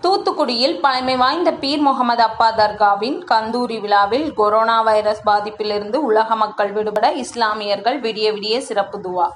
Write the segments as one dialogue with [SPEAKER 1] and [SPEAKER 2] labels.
[SPEAKER 1] தூத்துக்குடியில் பழமை வாய்ந்த பீர் முகமது அப்பா தர்காவின் கந்தூரி விழாவில் கொரோனா வைரஸ் பாதிப்பிலிருந்து உலக மக்கள் விடுபட இஸ்லாமியர்கள் விடிய விடிய சிறப்பு துவா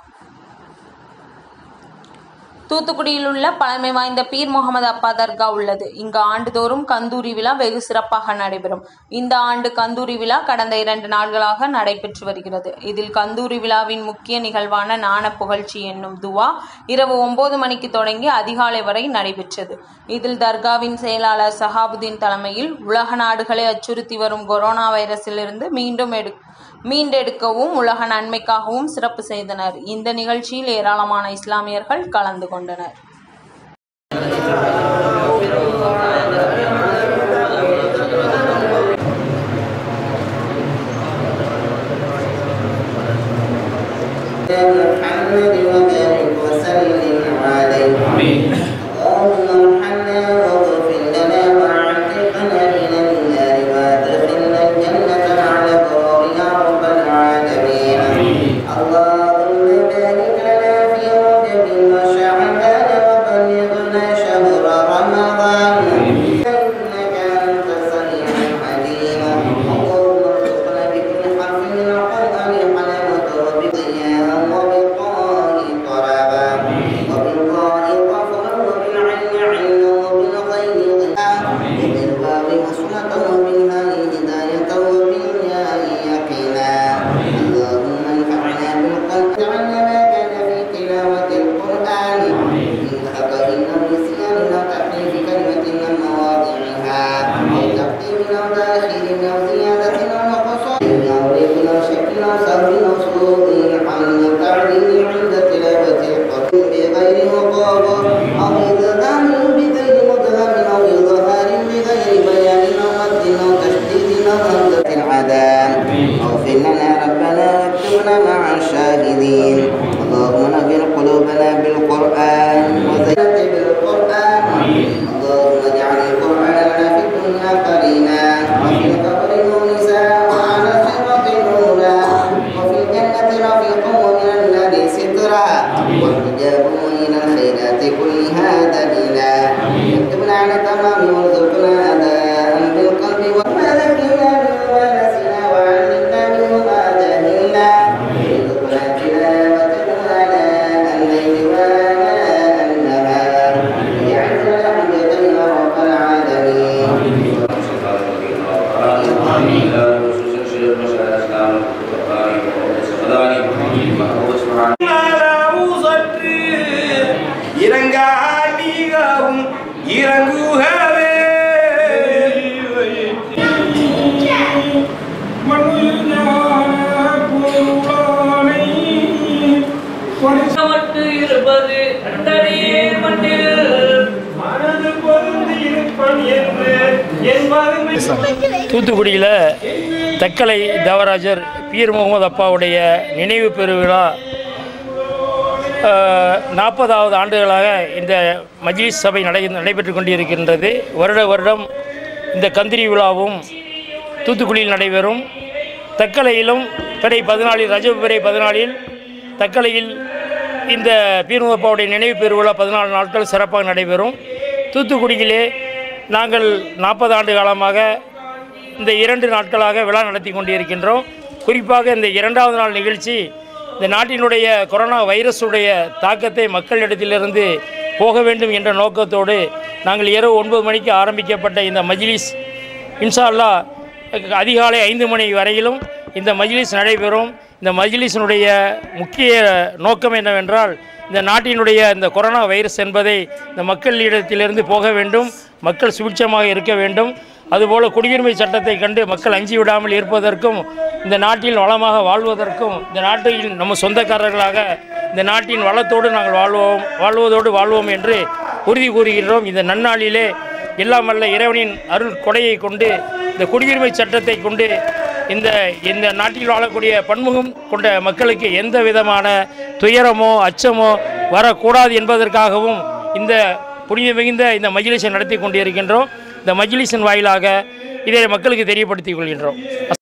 [SPEAKER 1] தூத்துக்குடியில் உள்ள பழமை வாய்ந்த பீர் முகமது அப்பா தர்கா உள்ளது இங்கு ஆண்டுதோறும் கந்தூரி விழா வெகு சிறப்பாக நடைபெறும் இந்த ஆண்டு கந்தூரி விழா கடந்த இரண்டு நாட்களாக நடைபெற்று வருகிறது இதில் கந்தூரி விழாவின் முக்கிய நிகழ்வான நாண புகழ்ச்சி என்னும் துவா இரவு ஒன்பது மணிக்கு தொடங்கி அதிகாலை வரை நடைபெற்றது இதில் தர்காவின் செயலாளர் சஹாபுதீன் தலைமையில் உலக நாடுகளை அச்சுறுத்தி வரும் கொரோனா வைரஸிலிருந்து மீண்டும் எடு மீண்டெடுக்கவும் உலக நன்மைக்காகவும் சிறப்பு செய்தனர் இந்த நிகழ்ச்சியில் ஏராளமான இஸ்லாமியர்கள் கலந்து கொண்டனர்
[SPEAKER 2] محمد وبارك وسلم عليه اللهم ارحمنا واغفر لنا وعتقنا من النار وادخلنا الجنة مع الأبرار يا رب العالمين اللهم بارك لنا في رجب وشعبان وبلغنا شهر رمضان إنك أنت السميع العليم اللهم ارزقنا بكل حرف من القرآن حلاوة وبضياء وبالطاء طربا وبالطاء طفرا وبالعين علما وبالغين غنى وبالواو وصلة وبالهاء هداية وبالياء يقينا اللهم انفعنا بالقلب اجعلنا ما كان في تلاوة القرآن من خطأ أو نسيان أو تحريف كلمة من مواضعها أو تقديم أو تأخير أو زيادة أو نقصان أو ريب أو شك أو سهو أو سقوط عن تعليل عند تلاوة القرآن بغير مقاب أو إدغام بغير مدغم أو إظهار بغير بيان أو مد أو تشديد أو همزة العذاب اغفر لنا ربنا واكتبنا مع الشاهدين اللهم نبر قلوبنا بالقرآن وزينة بالقرآن اللهم اجعل القرآن لنا في الدنيا قرينا وفي القبر مونسا وعلى الصراط نورا وفي الجنة رفيقا ومن النار سترا والحجاب إلى الخيرات كلها دليلا اكتبنا على التمام وارزقنا أداء بالقلب وما ذكرنا مما نسينا وعلمنا منه ما جهلنا ارزقنا تلاوته آناء الليل وآناء النهار واجعلنا حجة يا رب العالمين
[SPEAKER 3] அளவு சற்று இறங்காடிகவும் இறங்குகவே
[SPEAKER 4] மட்டு இருப்பது கண்டறியே மண்ணில்
[SPEAKER 3] மனது பொருந்தி இருப்பன் என்று என்பது
[SPEAKER 5] தூத்துக்குடியில் தக்கலை தேவராஜர் பீர் முகமது அப்பாவுடைய நினைவு பெருவிழா நாற்பதாவது ஆண்டுகளாக இந்த மஜ்லிஸ் சபை நடை நடைபெற்று கொண்டிருக்கின்றது வருட வருடம் இந்த கந்திரி விழாவும் தூத்துக்குடியில் நடைபெறும் தக்கலையிலும் பிறை பதினாலில் ரஜப் பிறை பதினாலில் தக்கலையில் இந்த பீர் அப்பாவுடைய நினைவு பெருவிழா பதினாலு நாட்கள் சிறப்பாக நடைபெறும் தூத்துக்குடியிலே நாங்கள் நாற்பது ஆண்டு காலமாக இந்த இரண்டு நாட்களாக விழா நடத்தி கொண்டிருக்கின்றோம் குறிப்பாக இந்த இரண்டாவது நாள் நிகழ்ச்சி இந்த நாட்டினுடைய கொரோனா வைரஸுடைய தாக்கத்தை மக்களிடத்திலிருந்து போக வேண்டும் என்ற நோக்கத்தோடு நாங்கள் இரவு ஒன்பது மணிக்கு ஆரம்பிக்கப்பட்ட இந்த மஜ்லிஸ் இன்ஷா அல்லாஹ் அதிகாலை ஐந்து மணி வரையிலும் இந்த மஜ்லிஸ் நடைபெறும் இந்த மஜ்லிஸினுடைய முக்கிய நோக்கம் என்னவென்றால் இந்த நாட்டினுடைய இந்த கொரோனா வைரஸ் என்பதை இந்த மக்களிடத்திலிருந்து போக வேண்டும் மக்கள் சுபிட்சமாக இருக்க வேண்டும் அதுபோல் குடியுரிமை சட்டத்தை கண்டு மக்கள் அஞ்சி விடாமல் இருப்பதற்கும் இந்த நாட்டில் வளமாக வாழ்வதற்கும் இந்த நாட்டில் நம்ம சொந்தக்காரர்களாக இந்த நாட்டின் வளத்தோடு நாங்கள் வாழ்வோம் வாழ்வதோடு வாழ்வோம் என்று உறுதி கூறுகின்றோம் இந்த நன்னாளிலே எல்லாம் வல்ல இறைவனின் அருள் கொடையை கொண்டு இந்த குடியுரிமை சட்டத்தை கொண்டு இந்த இந்த நாட்டில் வாழக்கூடிய பன்முகம் கொண்ட மக்களுக்கு எந்த விதமான துயரமோ அச்சமோ வரக்கூடாது என்பதற்காகவும் இந்த புனித மிகுந்த இந்த மஜ்லிஸை நடத்தி கொண்டிருக்கின்றோம் இந்த மஜ்லிஸின் வாயிலாக இதை மக்களுக்கு தெரியப்படுத்திக் கொள்கின்றோம்